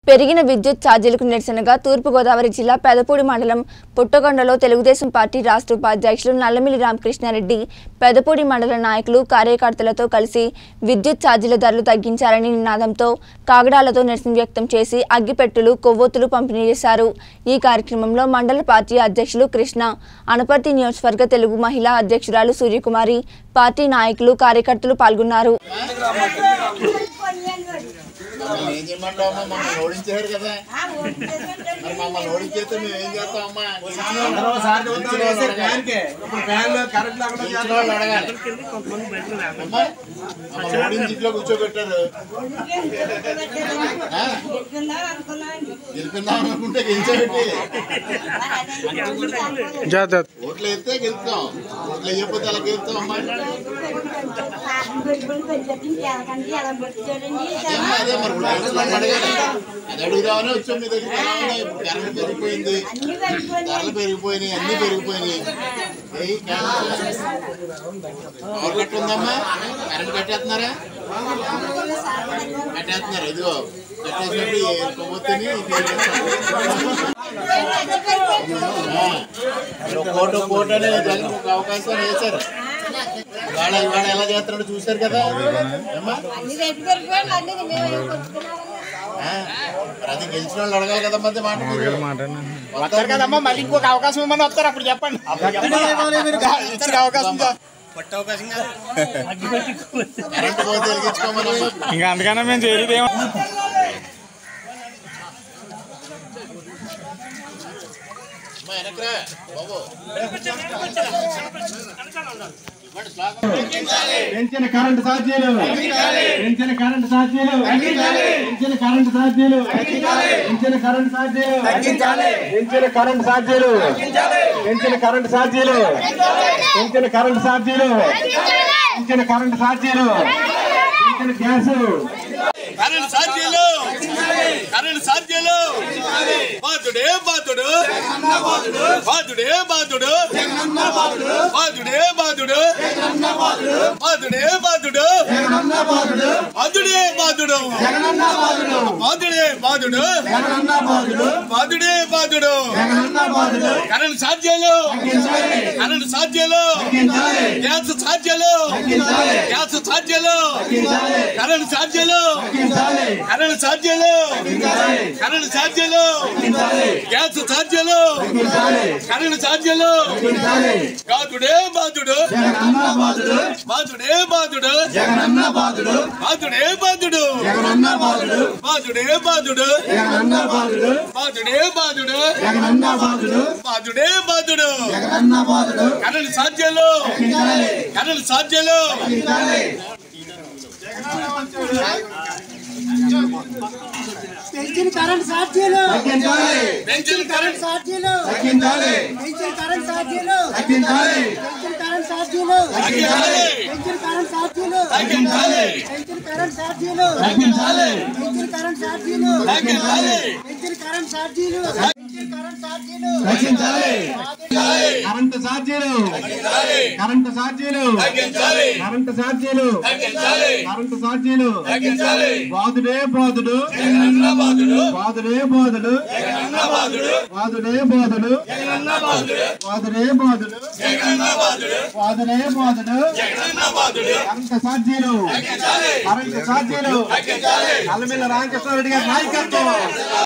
పెరిగిన విద్యుత్ ఛార్జీలకు నిరసనగా తూర్పుగోదావరి జిల్లా పెదపూడి మండలం పుట్టగొండలో తెలుగుదేశం పార్టీ రాష్ట్ర ఉపాధ్యక్షులు నల్లమిల్లి రామకృష్ణారెడ్డి పెదపూడి మండల నాయకులు కార్యకర్తలతో కలిసి విద్యుత్ ఛార్జీల ధరలు తగ్గించాలని నినాదంతో కాగడాలతో నిరసన వ్యక్తం చేసి అగ్గిపెట్టులు కొవ్వొత్తులు పంపిణీ చేశారు ఈ కార్యక్రమంలో మండల పార్టీ అధ్యక్షులు కృష్ణ అనపర్తి నియోజకవర్గ తెలుగు మహిళా అధ్యక్షురాలు సూర్యకుమారి పార్టీ నాయకులు కార్యకర్తలు పాల్గొన్నారు మమ్మల్ని ఏం చేయమంటావు అమ్మా మమ్మల్ని ఓడించారు కదా మరి మమ్మల్ని ఓడించేస్తే మేము ఏం చేస్తాం అమ్మా గెలిచిన వాళ్ళు అడగాలి. గెలిచిన వాళ్ళు అడగాలి అమ్మా మమ్మల్ని ఓడించి ఇంట్లో కూర్చోబెట్టారు ఆ? గెలుపుకుందాం అనుకుంటే గెలిచోబెట్టి ఓట్లు వేస్తే గెలుస్తాం ఓట్లు వేయకపోతే అలా గెలుస్తాం అమ్మా అదేమ్మా, అదే మరి ఇప్పుడు గెలిచిన వాళ్ళని అడగాలి అది అడుగుదామని వచ్చాం మీ దగ్గర ఇప్పుడు కరెంట్ పెరిగిపోయింది ధరలు పెరిగిపోయినాయి అన్ని పెరిగిపోయినాయి ఏయ్, క్యాన్సర్. పవర్ కట్ ఉందమ్మా కరెంట్ కట్టేస్తున్నారా కట్టేస్తున్నారు ఇదిగో కట్టేసినప్పుడు ఈ కొవ్వొత్తిని కోట కోట అనే జగన్ ఒక అవకాశం వేశారు ఇవాళ ఇవాళ ఎలా చేస్తున్నాడో చూశారు కదా ఏమ్మా? ఆ, మరి అది గెలిచిన వాళ్ళు అడగాలి కదా మధ్య మాట మీరు. వస్తారు కదమ్మా మళ్ళీ ఇంకొక అవకాశం ఇవ్వమని వస్తారు అప్పుడు చెప్పండి ఇచ్చిన అవకాశం దా. కరెంట్ పోతే వెలిగించుకోమని ఇంకా అందుకనే మేము చేయలేదు ఏమో అమ్మా, వెనక్రా, బాబు. ఇవ్వండి, స్లాగ్ పెంచిన కరెంటు సాధ్యాలు పెంచిన కరెంటు సాధ్యాలు పెంచిన కరెంటు సాధ్యాలు పెంచిన కరెంటు సాధ్యాలు పెంచిన కరెంటు సాధ్యాలు పెంచిన కరెంటు సాధ్యాలు పెంచిన కరెంటు సాధ్యాలు పెంచిన కరెంటు సాధ్యాలు పెంచిన గ్యాస్ కరెంట్ సాధ్యాలు కరెంట్ సాధ్యాలు బాధుడే బాధుడు బాధుడే బాధుడు బాధుడే బాధుడు బాధుడే బాధుడు బాధుడే బాధుడు బాధుడే బాధుడు బాధుడే బాధుడు కరెంట్ సాధ్యాలు కరెంట్ సాధ్యాలు గ్యాస్ సాధ్యాలు గ్యాస్ సాధ్యాలు కరెంట్ సాధ్యాలు కరెంట్ సాధ్యాలు కరెంట్ సాధ్యాలు గ్యాస్ సాధ్యాలు కరెంట్ సాధ్యాలు బాధుడే బాధుడు బాధుడే బాధుడు బాధుడే బాధుడు బాధుడే బాధుడు బాధుడే బాధుడు బాధుడే బాధుడు కరెంట్ సాధ్యాలు కరెంట్ సాధ్యాలు పెంచిన కరెంట్ సాధ్యాలు పెన్షన్ కరెంట్ సాధ్యాలు తగ్గించాలి పెంచిన కరెంట్ సాధ్యాలు తగ్గించాలి పెంచిన కరెంట్ సాధ్యాలు తగ్గించాలి పెంచిన కరెంట్ సాధ్యాలు తగ్గించాలి పెంచిన కరెంట్ సాధ్యాలు తగ్గించాలి పెంచిన కరెంట్ సాధ్యాలు తగ్గించాలి పెంచిన కరెంట్ సాధ్యాలు పెంచిన కరెంట్ సాధ్యాలు తగ్గించాలి కరెంటు సాధ్యాలు కరెంటు సాధ్యాలు తగ్గించాలి కరెంటు సాధ్యాలు తగ్గించాలి కరెంటు సాధ్యాలు తగ్గించాలి బాధుడే బాధుడు జగనన్న బాధుడు బాధుడే బాధుడు జగనన్న బాధుడు బాధుడే బాధుడు జగనన్న బాధుడు బాధుడే బాధుడు జగనన్న బాధుడు బాధుడే బాధుడు జగనన్న బాధుడు కరెంటు సాధ్యాలు తగ్గించాలి కరెంటు సాధ్యాలు తగ్గించాలి నల్లమిల్ల రామకృష్ణారెడ్డి గారి నాయకత్వం